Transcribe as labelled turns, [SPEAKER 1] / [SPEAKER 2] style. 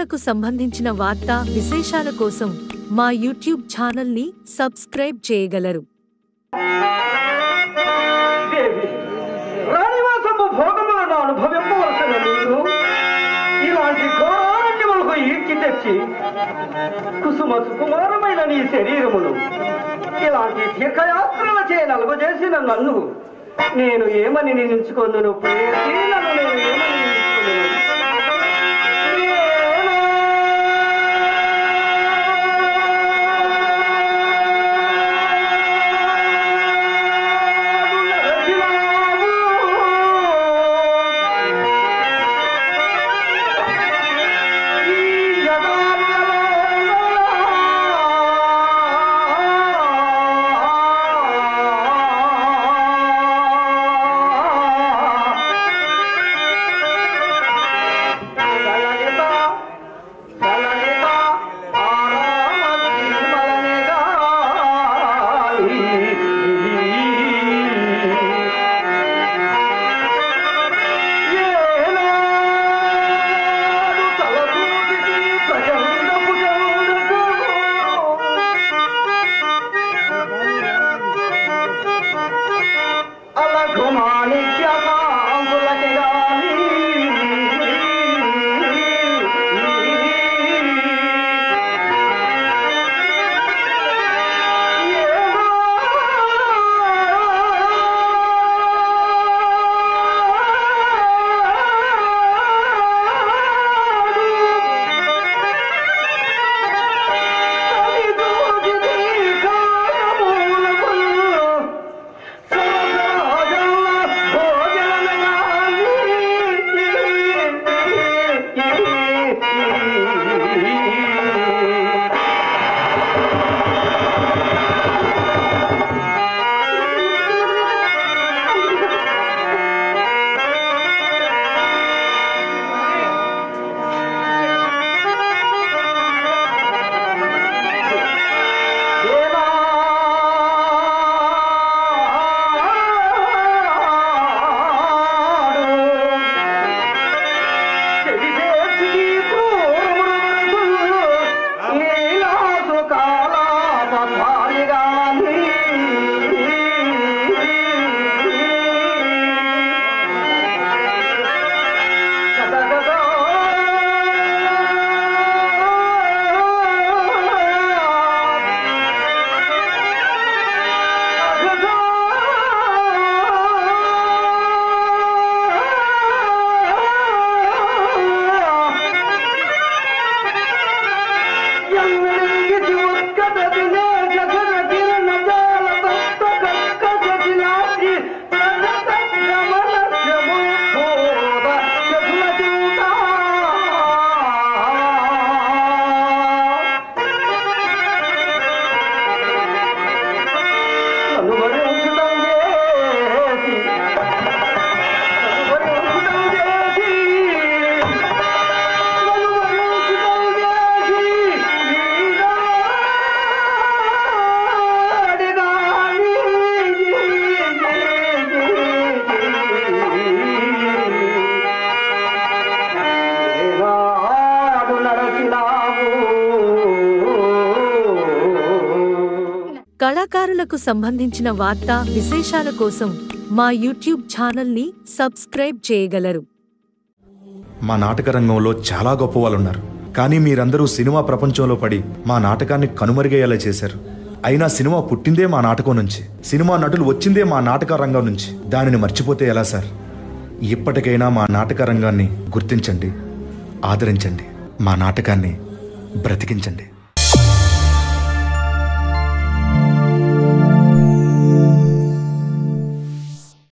[SPEAKER 1] కళాకారులకు సంబంధించిన వార్తా విశేషాల కోసం మా యూట్యూబ్ ఛానల్ని సబ్స్క్రైబ్ చేయగలరు
[SPEAKER 2] దేవి రాణివాసము భోగములను అనుభవింపవలసిన నీరు ఇలాంటి ఘోరారణ్యములకు ఈడ్చి తెచ్చి కుసుమ సుకుమారమైన నీ శరీరమును ఇలాంటి తీర్థయాత్రల చే నలుగు చేసిన నన్ను నేను ఏమని నిందించుకొందును ప్రేయసి నన్ను నేను ఏమని నిందించుకొందును
[SPEAKER 1] కళాకారులకు సంబంధించిన వార్తా విశేషాల కోసం మా యూట్యూబ్ ఛానల్ని సబ్స్క్రైబ్ చేయగలరు
[SPEAKER 3] మా నాటక రంగంలో చాలా గొప్ప వాళ్ళు ఉన్నారు కానీ మీరందరూ సినిమా ప్రపంచంలో పడి మా నాటకాన్ని కనుమరుగయ్యేలా చేశారు అయినా సినిమా పుట్టిందే మా నాటకం నుంచి సినిమా నటులు వచ్చిందే మా నాటక రంగం నుంచి దానిని మర్చిపోతే ఎలా సార్ ఇప్పటికైనా మా నాటక రంగాన్ని గుర్తించండి ఆదరించండి మా నాటకాన్ని బ్రతికించండి